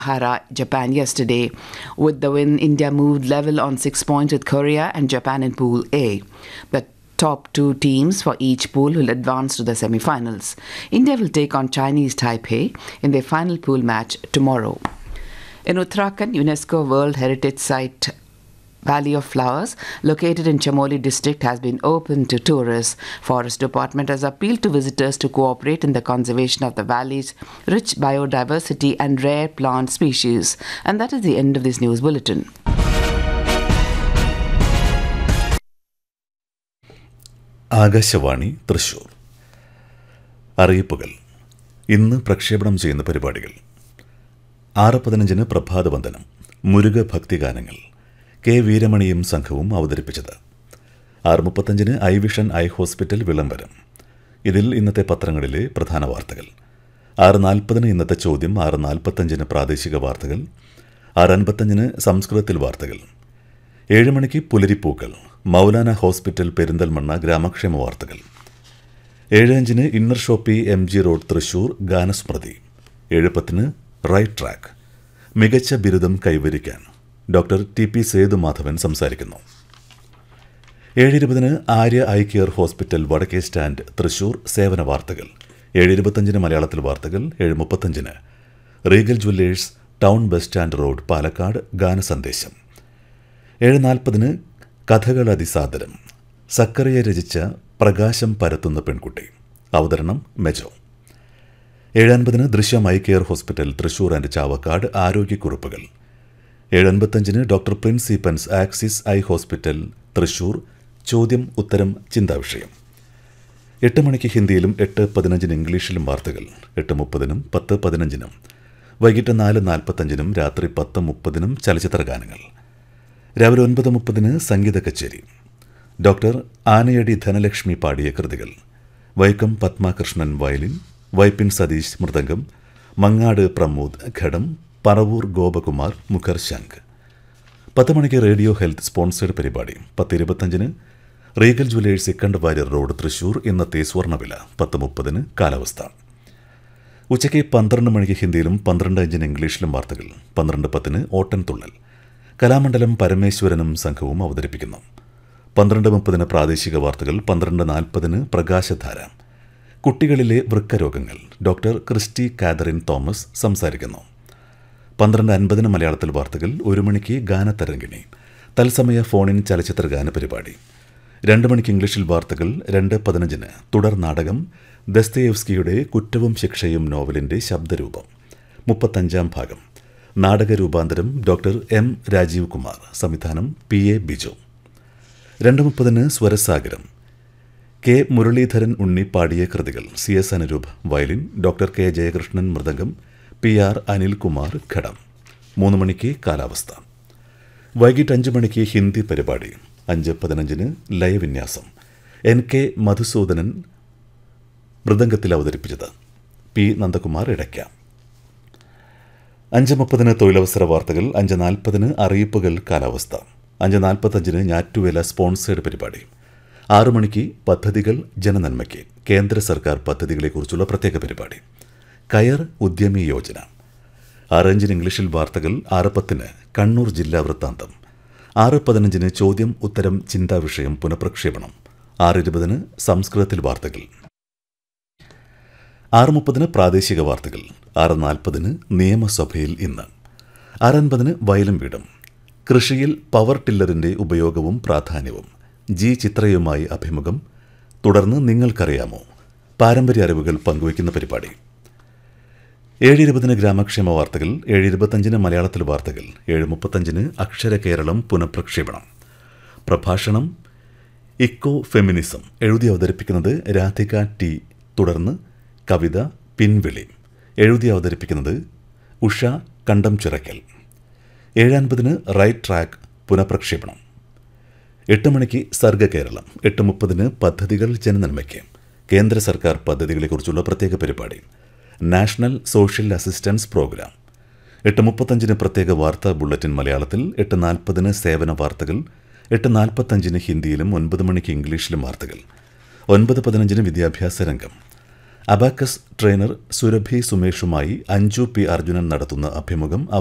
Hara, Japan yesterday. With the win, India moved level on six points with Korea and Japan in Pool A. The top two teams for each pool will advance to the semi-finals. India will take on Chinese Taipei in their final pool match tomorrow. In Uttarakhand, UNESCO World Heritage Site Valley of Flowers, located in Chamoli district, has been opened to tourists. Forest Department has appealed to visitors to cooperate in the conservation of the valley's rich biodiversity and rare plant species. And that is the end of this news bulletin. Akashvani Thrissur അറിയിപ്പുകൾ ഇന്ന് പ്രക്ഷേപണം ചെയ്യുന്ന പരിപാടികൾ ആറ് പതിനഞ്ചിന് പ്രഭാതവന്ദനം Muruga ഭക്തിഗാനങ്ങൾ K വീരമണിയും സംഘവും അവതരിപ്പിച്ചത് ആറ് മുപ്പത്തഞ്ചിന് ഐ വിഷൻ ഐ ഹോസ്പിറ്റൽ വിളംബരം ഇതിൽ ഇന്നത്തെ പത്രങ്ങളിലെ പ്രധാന വാർത്തകൾ ആറ് നാൽപ്പതിന് ഇന്നത്തെ ചോദ്യം ആറ് നാൽപ്പത്തഞ്ചിന് പ്രാദേശിക വാർത്തകൾ ആറ് അൻപത്തഞ്ചിന് സംസ്കൃതത്തിൽ വാർത്തകൾ ഏഴ് മണിക്ക് പുലരിപ്പൂക്കൾ മൗലാന ഹോസ്പിറ്റൽ പെരിന്തൽമണ്ണ ഗ്രാമക്ഷേമ വാർത്തകൾ ഏഴ് അഞ്ചിന് inner shoppe M G road Thrissur ഗാനസ്മൃതി ഏഴ് പത്തിന് റൈറ്റ് ട്രാക്ക് മികച്ച ബിരുദം കൈവരിക്കാൻ ഡോക്ടർ ടി പി സേതുമാധവൻ സംസാരിക്കുന്നു ഏഴ് ഇരുപതിന് ആര്യ ഐ കെയർ ഹോസ്പിറ്റൽ വടക്കേ സ്റ്റാൻഡ് തൃശൂർ സേവന വാർത്തകൾ ഏഴ് ഇരുപത്തഞ്ചിന് മലയാളത്തിൽ വാർത്തകൾ ഏഴ് മുപ്പത്തഞ്ചിന് Regal jewellers town bus stand road Palakkad ഗാനസന്ദേശം ഏഴ് നാൽപ്പതിന് കഥകൾ അതിസാദരം സക്കറിയ രചിച്ച പ്രകാശം പരത്തുന്ന പെൺകുട്ടി അവതരണം മെജോ ഏഴൻപതിന് ദൃശ്യം eye care hospital Thrissur and Chavakkad ആരോഗ്യക്കുറിപ്പുകൾ ഏഴൻപത്തഞ്ചിന് doctor Prince Eappen's Axis eye hospital Thrissur ചോദ്യം ഉത്തരം ചിന്താവിഷയം എട്ട് മണിക്ക് ഹിന്ദിയിലും എട്ട് പതിനഞ്ചിന് ഇംഗ്ലീഷിലും വാർത്തകൾ എട്ട് മുപ്പതിനും പത്ത് പതിനഞ്ചിനും വൈകിട്ട് നാല് നാൽപ്പത്തഞ്ചിനും രാത്രി പത്ത് മുപ്പതിനും ചലച്ചിത്ര ഗാനങ്ങൾ രാവിലെ ഒൻപത് മുപ്പതിന് സംഗീത കച്ചേരി ഡോക്ടർ ആനയടി ധനലക്ഷ്മി പാടിയ കൃതികൾ വൈക്കം പത്മകൃഷ്ണൻ വയലിൻ വൈപ്പിൻ സതീഷ് മൃദംഗം മങ്ങാട് പ്രമോദ് ഘടം പറവൂർ ഗോപകുമാർ മുഖർ ശംഖ് പത്ത് മണിക്ക് റേഡിയോ ഹെൽത്ത് സ്പോൺസേഡ് പരിപാടി പത്ത് ഇരുപത്തഞ്ചിന് Regal jewellers second Warrier road Thrissur ഇന്നത്തെ സ്വർണ്ണവില പത്ത് മുപ്പതിന് കാലാവസ്ഥ ഉച്ചയ്ക്ക് പന്ത്രണ്ട് മണിക്ക് ഹിന്ദിയിലും പന്ത്രണ്ട് അഞ്ചിന് ഇംഗ്ലീഷിലും വാർത്തകൾ പന്ത്രണ്ട് പത്തിന് ഓട്ടൻ തുള്ളൽ കലാമണ്ഡലം പരമേശ്വരനും സംഘവും അവതരിപ്പിക്കുന്നു പന്ത്രണ്ട് മുപ്പതിന് പ്രാദേശിക വാർത്തകൾ പന്ത്രണ്ട് നാൽപ്പതിന് പ്രകാശധാര കുട്ടികളിലെ വൃക്കരോഗങ്ങൾ ഡോക്ടർ ക്രിസ്റ്റി കാതറിൻ തോമസ് സംസാരിക്കുന്നു പന്ത്രണ്ട് അൻപതിന് മലയാളത്തിൽ വാർത്തകൾ ഒരു മണിക്ക് ഗാനതരംഗിണി തത്സമയ ഫോണിൻ ചലച്ചിത്ര ഗാന പരിപാടി രണ്ട് മണിക്ക് ഇംഗ്ലീഷിൽ വാർത്തകൾ രണ്ട് പതിനഞ്ചിന് തുടർ നാടകം ദസ്തയേവ്സ്കിയുടെ കുറ്റവും ശിക്ഷയും നോവലിൻ്റെ ശബ്ദരൂപം മുപ്പത്തഞ്ചാം ഭാഗം നാടക രൂപാന്തരം ഡോക്ടർ എം രാജീവ് കുമാർ സംവിധാനം പി എ ബിജു രണ്ട് മുപ്പതിന് സ്വരസാഗരം കെ മുരളീധരൻ ഉണ്ണി പാടിയ കൃതികൾ C S Anuroop violin doctor K Jayakrishnan മൃദംഗം പി ആർ അനിൽകുമാർ ഘടം മൂന്ന് മണിക്ക് കാലാവസ്ഥ വൈകിട്ട് അഞ്ച് മണിക്ക് ഹിന്ദി പരിപാടി അഞ്ച് പതിനഞ്ചിന് ലയവിന്യാസം എൻ കെ മധുസൂദനൻ മൃദംഗത്തിൽ അവതരിപ്പിച്ചത് പി നന്ദകുമാർ ഇടയ്ക്ക അഞ്ച് മുപ്പതിന് തൊഴിലവസര വാർത്തകൾ അഞ്ച് നാൽപ്പതിന് അറിയിപ്പുകൾ കാലാവസ്ഥ അഞ്ച് നാൽപ്പത്തഞ്ചിന് ഞാറ്റുവേല സ്പോൺസേഡ് പരിപാടി ആറു മണിക്ക് പദ്ധതികൾ ജനനന്മയ്ക്ക് കേന്ദ്ര സർക്കാർ പദ്ധതികളെക്കുറിച്ചുള്ള പ്രത്യേക പരിപാടി കയർ ഉദ്യമി യോജന ആറഞ്ചിന് ഇംഗ്ലീഷിൽ വാർത്തകൾ ആറ് പത്തിന് കണ്ണൂർ ജില്ലാ വൃത്താന്തം ആറ് പതിനഞ്ചിന് ചോദ്യം ഉത്തരം ചിന്താവിഷയം പുനഃപ്രക്ഷേപണം ആറ് ഇരുപതിന് സംസ്കൃതത്തിൽ വാർത്തകൾ ആറ് മുപ്പതിന് പ്രാദേശിക വാർത്തകൾ ആറ് നാൽപ്പതിന് നിയമസഭയിൽ ഇന്ന് ആറൻപതിന് വയലും വീടും കൃഷിയിൽ പവർ ടില്ലറിന്റെ ഉപയോഗവും പ്രാധാന്യവും ജി ചിത്രയുമായി അഭിമുഖം തുടർന്ന് നിങ്ങൾക്കറിയാമോ പാരമ്പര്യ അറിവുകൾ പങ്കുവയ്ക്കുന്ന പരിപാടി ഏഴ് ഇരുപതിന് ഗ്രാമക്ഷേമ വാർത്തകൾ ഏഴ് ഇരുപത്തഞ്ചിന് മലയാളത്തിൽ വാർത്തകൾ ഏഴ് മുപ്പത്തഞ്ചിന് അക്ഷര കേരളം പുനഃപ്രക്ഷേപണം പ്രഭാഷണം ഇക്കോ ഫെമിനിസം എഴുതി അവതരിപ്പിക്കുന്നത് രാധിക ടി തുടർന്ന് കവിത പിൻവിളി എഴുതി അവതരിപ്പിക്കുന്നത് ഉഷ കണ്ടം ചിറക്കൽ ഏഴൻപതിന് റൈറ്റ് ട്രാക്ക് പുനഃപ്രക്ഷേപണം എട്ട് മണിക്ക് സർഗ കേരളം എട്ട് മുപ്പതിന് പദ്ധതികൾ ജനനന്മയ്ക്ക് കേന്ദ്ര സർക്കാർ പദ്ധതികളെക്കുറിച്ചുള്ള പ്രത്യേക പരിപാടി നാഷണൽ സോഷ്യൽ അസിസ്റ്റൻസ് പ്രോഗ്രാം എട്ട് മുപ്പത്തഞ്ചിന് പ്രത്യേക വാർത്താ ബുള്ളറ്റിൻ മലയാളത്തിൽ എട്ട് നാൽപ്പതിന് സേവന വാർത്തകൾ എട്ട് നാൽപ്പത്തഞ്ചിന് ഹിന്ദിയിലും ഒൻപത് മണിക്ക് ഇംഗ്ലീഷിലും വാർത്തകൾ ഒൻപത് പതിനഞ്ചിന് വിദ്യാഭ്യാസ രംഗം അബാക്കസ് ട്രെയിനർ സുരഭി സുമേഷുമായി അഞ്ജു പി അർജുനൻ നടത്തുന്ന അഭിമുഖം